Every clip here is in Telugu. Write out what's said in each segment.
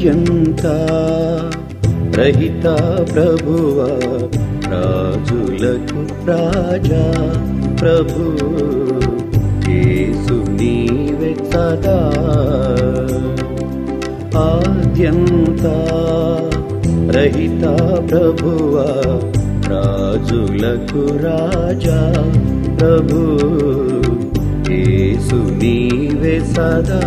ఆద్యంత రహిత ప్రభువ రాజులకు రాజా ప్రభు యేసు నీవే సదా ఆద్యంత రహిత ప్రభువ రాజులకు రాజా ప్రభు యేసు నీవే సదా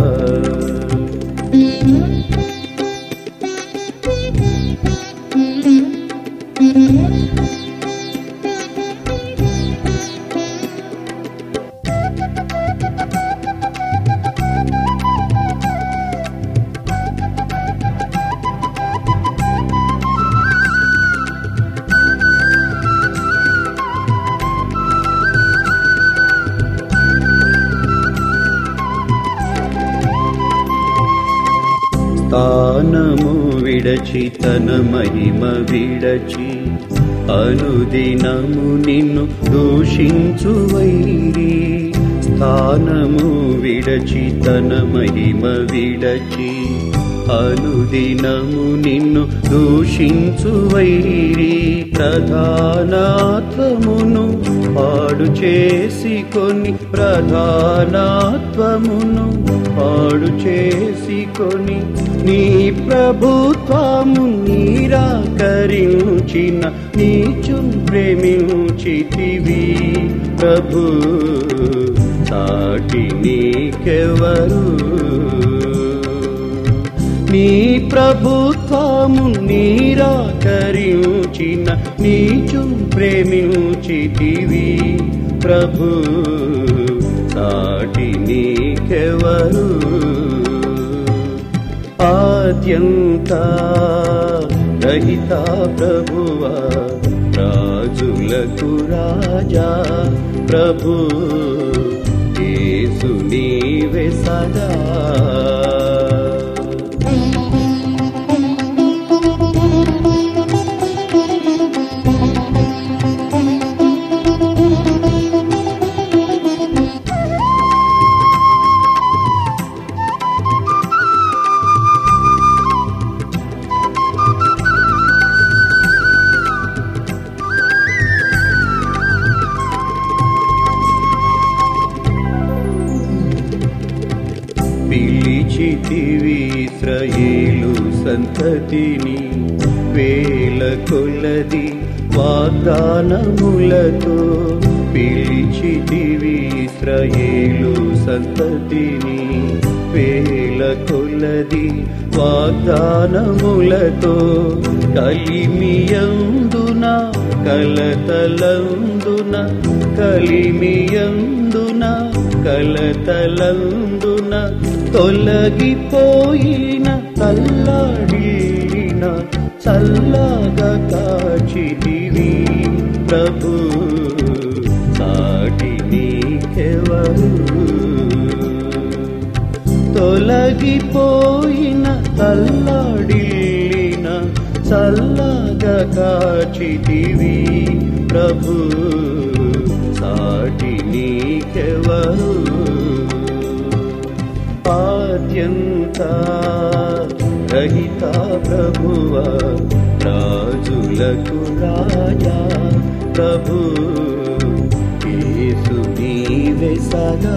స్థానము విడచి తన మహిమ విడచి అనుదినము నిన్ను దూషించు వైరి స్థానము విడచి తన మహిమ విడచి అనుదినము నిన్ను దూషించు వైరి ప్రధానాత్వమును పాడు చేసి కొని ప్రధానాత్వమును పాడు చేసి కొని నీ ప్రభుత్వము నీరాకరించిన నీచుం ప్రేమించితివి ప్రభు సాటి నీకెవరు నీ ప్రభుత్వము నీరాకరించిన నీచు ప్రేమించితివి ప్రభు సాటి నీకెవరు ఆద్యంత రహిత ప్రభువ రాజులకు రాజా ప్రభు యేసు నీవే సదా పిలిచితివి ఇస్రాయేలు సంతతిని వేల కొలది వాగ్దానములతో పిలిచితివి ఇస్రాయేలు సంతతిని వేల కొలది వాగ్దానములతో కలిమియందున కలతలందున కలిమియందున కలతలందున తొలగిపోయిన తల్లాడిన చల్లగా కాచితివి ప్రభు సాటి నీకెవరు తొలగిపోయిన తల్లాడిన చల్లగా కాచితివి ప్రభు సాటి నీకెవరు ఆద్యంత రహిత ప్రభువ రాజులకు రాజా ప్రభు యేసు నీవే సదా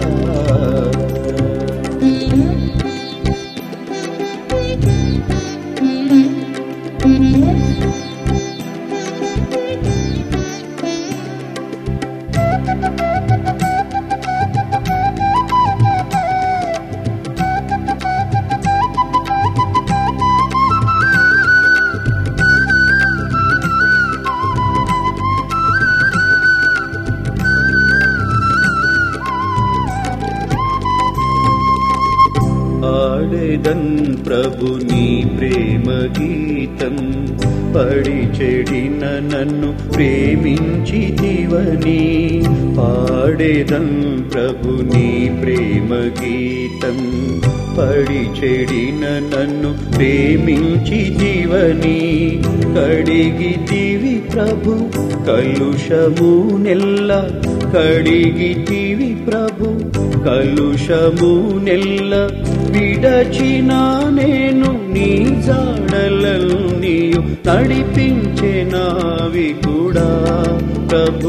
ఆడేదన్ ప్రభు నీ ప్రేమ గీతం పడి చెడిన నన్ను ప్రేమించితివని పాడేదన్ ప్రభు నీ ప్రేమ గీతం పడి చెడిన నన్ను ప్రేమించితివని కడిగితివి ప్రభు కలుషము నెల్ల కడిగితివి ప్రభు కలుషము నెల్ల విడచిన నేను నీ జాడలన్నీయు నడిపించే నావి కూడా ప్రభు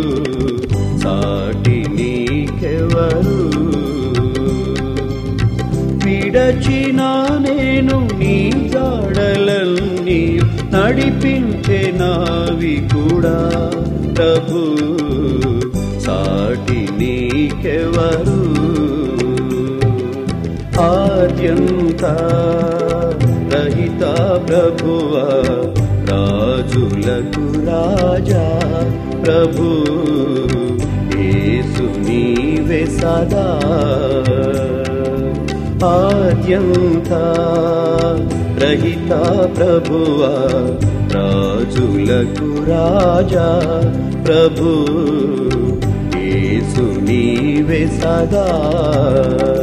సాటి నీకెవరు విడచిన నేను నీ జాడలన్నీ నడిపించే నావి కూడా ప్రభు సాటి నీకెవరు ఆద్యంత రహిత ప్రభువ రాజులకు రాజా ప్రభు యేసు నీవే సదా ఆద్యంత రహిత ప్రభువ రాజులకు రాజా ప్రభు యేసు నీవే సదా